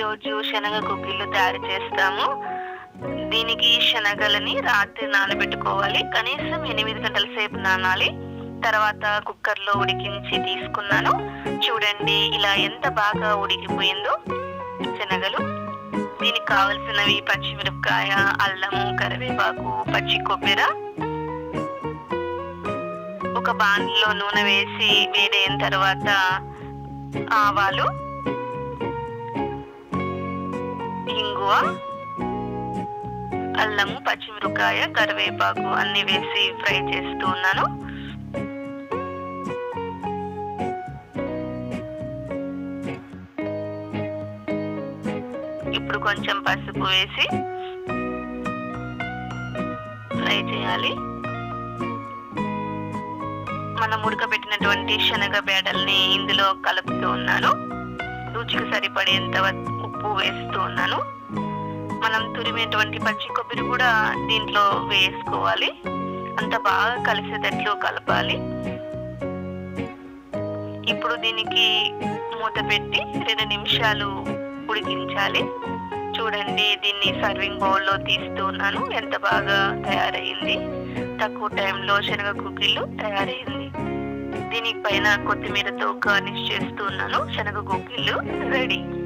ఈరోజు శనగ కుకీలు తయారు చేస్తాము దీనికి శనగలని రాత్రి నానబెట్టుకోవాలి కనీసం ఎనిమిది గంటల సేపు నానాలి తర్వాత కుక్కర్లో ఉడికించి తీసుకున్నాను చూడండి ఇలా ఎంత బాగా ఉడికిపోయిందో శనగలు దీనికి కావలసినవి పచ్చిమిరపకాయ అల్లము కరివేపాకు పచ్చి కొబ్బరి ఒక బాండ్లో నూనె వేసి వేడైన తర్వాత ఆవాలు ఇంగువ అల్లము పచ్చిమిరపకాయ కరివేపాకు అన్ని వేసి ఫ్రై చేస్తూ ఉన్నాను ఇప్పుడు కొంచెం పసుపు వేసి ఫ్రై చేయాలి మనం ఉడకబెట్టినటువంటి శనగ బేడల్ని ఇందులో కలుపుతూ ఉన్నాను రుచికి సరిపడేంత వ- ఉప్పు వేస్తూ ఉన్నాను మనం తురిమినటువంటి పచ్చి కొబ్బరి కూడా దీంట్లో వేసుకోవాలి అంత బాగా కలిసేటట్లు కలపాలి ఇప్పుడు దీనికి మూత పెట్టి రెండు నిమిషాలు ఉడికించాలి చూడండి దీన్ని సర్వింగ్ బౌల్లో తీస్తూ ఉన్నాను ఎంత బాగా తయారయ్యింది తక్కువ టైంలో శనగ కుకీలు తయారైంది దీని పైన కొత్తిమీరతో గార్నిష్ చేస్తూ ఉన్నాను శనగ కుకీలు రెడీ